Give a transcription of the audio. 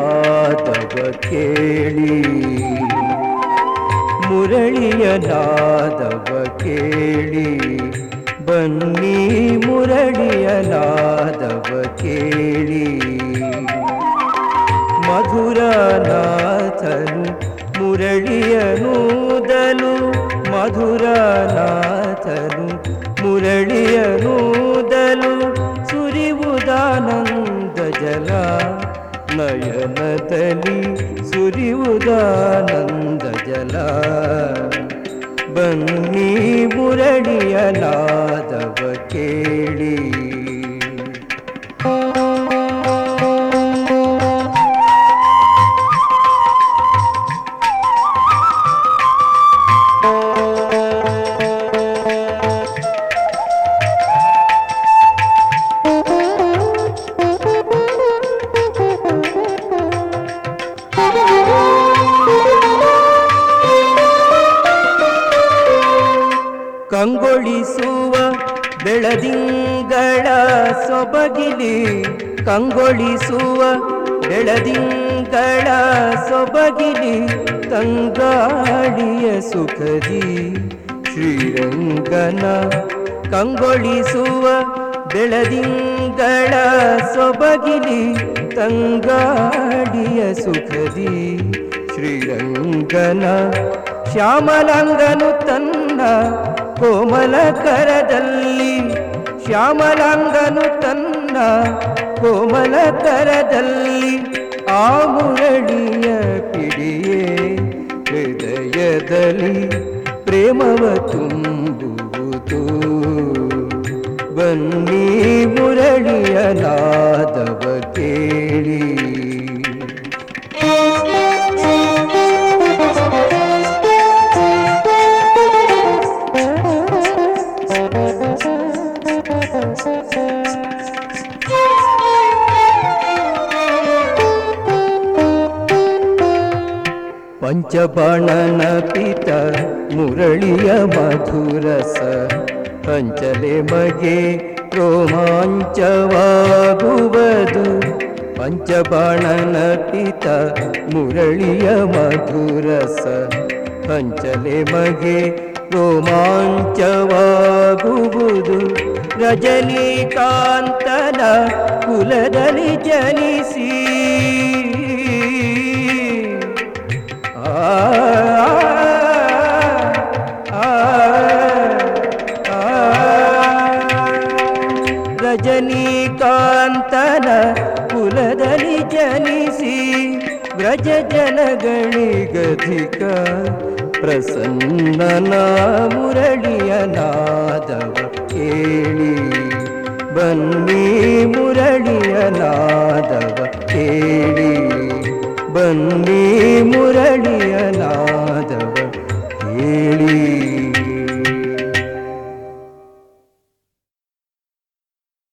ನಾದವ ಕೇಳಿ ಮುರಳಿಯ ನಾದವ ಕೇಳಿ ಬನ್ನಿ ಮುರಳಿಯ ನಾದವ ಕೇಳಿ ಮಧುರನಾಥನು ಮುರಳಿಯನೂದಲು ಮಧುರನಾಥನು ಮುರಳಿಯನೂದಲು ಸುರಿವುದಾನಂದ ಜಲ ನಯನದಲ್ಲಿ ಸುರಿವುದಾನಂದ ಜಲ ಬನ್ನಿ ಮುರಳಿಯ ನಾದವ ಕೇಳಿ ಕಂಗೊಳಿಸುವ ಬೆಳದಿಂಗಳ ಸೊಬಗಿಲಿ ಕಂಗೊಳಿಸುವ ಬೆಳದಿಂಗಳ ಸೊಬಗಿಲಿ ತಂಗಾಳಿಯ ಸುಖದಿ ಶ್ರೀರಂಗನ ಕಂಗೊಳಿಸುವ ಬೆಳದಿಂಗಳ ಸೊಬಗಿಲಿ ತಂಗಾಳಿಯ ಸುಖದಿ ಶ್ರೀರಂಗನ ಶ್ಯಾಮಲಾಂಗನು ತನ್ನ ಕೋಮಲ ಕರದಲ್ಲಿ ಶ್ಯಾಮಲಾಂಗನು ತನ್ನ ಕೋಮಲ ಕರದಲ್ಲಿ ಆ ಮುರಳಿಯ ಪಿಡಿಯೇ ಹೃದಯದಲ್ಲಿ ಪ್ರೇಮವ ತುಂಬುವುದು ಬನ್ನಿ ಮುರಳಿಯ ನಾದವ ಕೇಳಿ ಪಂಚಬಾಣನ ಪಿತ ಮುರಳಿಯ ಮಧುರಸ ಪಂಚಲೆ ಮಗೆ ರೋಮಾಂಚವಾಗುವುದು ಪಂಚಬಾಣನ ಪಿತ ಮುರಳಿಯ ಮಧುರಸ ಪಂಚಲೆ ಮಗೆ ರೋಮಾಂಚವಾಗುವುದು ರಜನೀಕಾಂತನ ಕುಲದಲ್ಲಿ ಜನಿಸಿ ಆ ಆ, ಆ, ರಜನೀಕಾಂತನ ಕುಲದಲ್ಲಿ ಜನಿಸಿ ವ್ರಜ ಜನಗಳಿಗಧಿಕ ಪ್ರಸನ್ನನ ಮುರಳಿಯ ನಾದವ ಕೇಳಿ ಬನ್ನಿ ಮುರಳಿಯ ನಾದವ ಕೇಳಿ ಬನ್ನಿ ಮುರಳಿಯ ನಾದವ ಕೇಳಿ